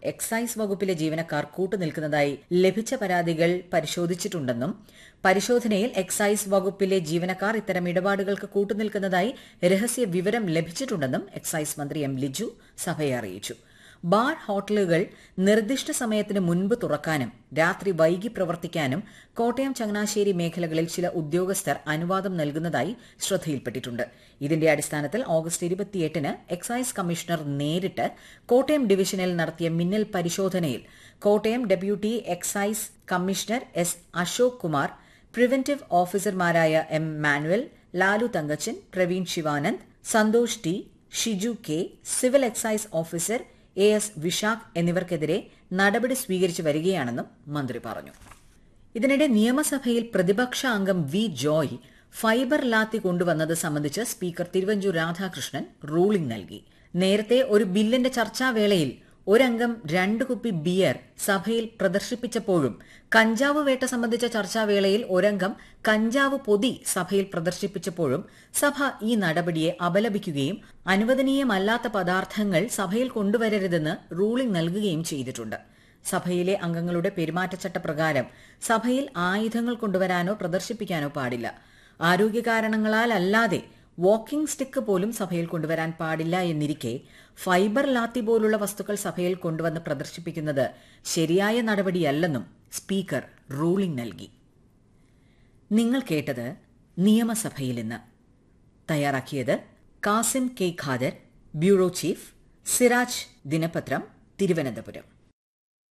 excise വകുപ്പിലെ ജീവനക്കാർ കൂട്ടുനിൽക്കുന്നതായി ലഭിച്ച പരാതികൾ പരിശോധിച്ചിട്ടുണ്ടെന്നും പരിശോധനയിൽ എക്സൈസ് വകുപ്പിലെ ജീവനക്കാർ ഇത്തരം ഇടപാടുകൾക്ക് കൂട്ടുനിൽക്കുന്നതായി രഹസ്യ വിവരം ലഭിച്ചിട്ടുണ്ടെന്നും എക്സൈസ് മന്ത്രി എം ലിജു സഭയെ അറിയിച്ചു ബാർ ഹോട്ടലുകൾ നിർദ്ദിഷ്ട സമയത്തിന് മുൻപ് തുറക്കാനും രാത്രി വൈകി പ്രവർത്തിക്കാനും കോട്ടയം ചങ്ങനാശ്ശേരി മേഖലകളിൽ ചില ഉദ്യോഗസ്ഥർ അനുവാദം നൽകുന്നതായി ശ്രദ്ധയിൽപ്പെട്ടിട്ടുണ്ട് ഇതിന്റെ അടിസ്ഥാനത്തിൽ ഓഗസ്റ്റ് ഇരുപത്തിയെട്ടിന് എക്സൈസ് കമ്മീഷണർ നേരിട്ട് കോട്ടയം ഡിവിഷനിൽ നടത്തിയ മിന്നൽ പരിശോധനയിൽ Kottayam deputy excise commissioner S Ashok Kumar preventive ഓഫീസർമാരായ M Manuel Lalu Thankachan Praveen Shivanand Santhosh T Shiju K civil excise officer A S Vishakh എന്നിവർക്കെതിരെ നടപടി സ്വീകരിച്ചു വരികയാണെന്നും മന്ത്രി പറഞ്ഞു ഇതിനിടെ നിയമസഭയിൽ പ്രതിപക്ഷ അംഗം വി ജോയ് ഫൈബർ ലാത്തി കൊണ്ടുവന്നത് സംബന്ധിച്ച് സ്പീക്കർ തിരുവഞ്ചൂർ രാധാകൃഷ്ണൻ റൂളിംഗ് നൽകി നേരത്തെ ഒരു ബില്ലിന്റെ ചർച്ചാവേളയിൽ ഒരംഗം രണ്ട് കുപ്പി ബിയർ സഭയിൽ പ്രദർശിപ്പിച്ചപ്പോഴും കഞ്ചാവ് വേട്ട സംബന്ധിച്ച ചർച്ചാവേളയിൽ ഒരംഗം കഞ്ചാവ് പൊതി സഭയിൽ പ്രദർശിപ്പിച്ചപ്പോഴും സഭ ഈ നടപടിയെ അപലപിക്കുകയും അനുവദനീയമല്ലാത്ത പദാർത്ഥങ്ങൾ സഭയിൽ കൊണ്ടുവരരുതെന്ന് റൂളിംഗ് നൽകുകയും ചെയ്തിട്ടുണ്ട് സഭയിലെ അംഗങ്ങളുടെ പെരുമാറ്റച്ചട്ടപ്രകാരം സഭയിൽ ആയുധങ്ങൾ കൊണ്ടുവരാനോ പ്രദർശിപ്പിക്കാനോ പാടില്ല ആരോഗ്യകാരണങ്ങളാൽ അല്ലാതെ വാക്കിംഗ് സ്റ്റിക്ക് പോലും സഭയിൽ കൊണ്ടുവരാൻ പാടില്ല എന്നിരിക്കെ ഫൈബർ ലാത്തി പോലുള്ള വസ്തുക്കൾ സഭയിൽ കൊണ്ടുവന്ന് പ്രദർശിപ്പിക്കുന്നത് ശരിയായ നടപടിയല്ലെന്നും സ്പീക്കർ റൂളിംഗ് നൽകി നിങ്ങൾ കേട്ടത് നിയമസഭയിൽ ഇന്ന് തയ്യാറാക്കിയത് Kasim K Khader bureau chief Siraj ദിനപത്രം തിരുവനന്തപുരം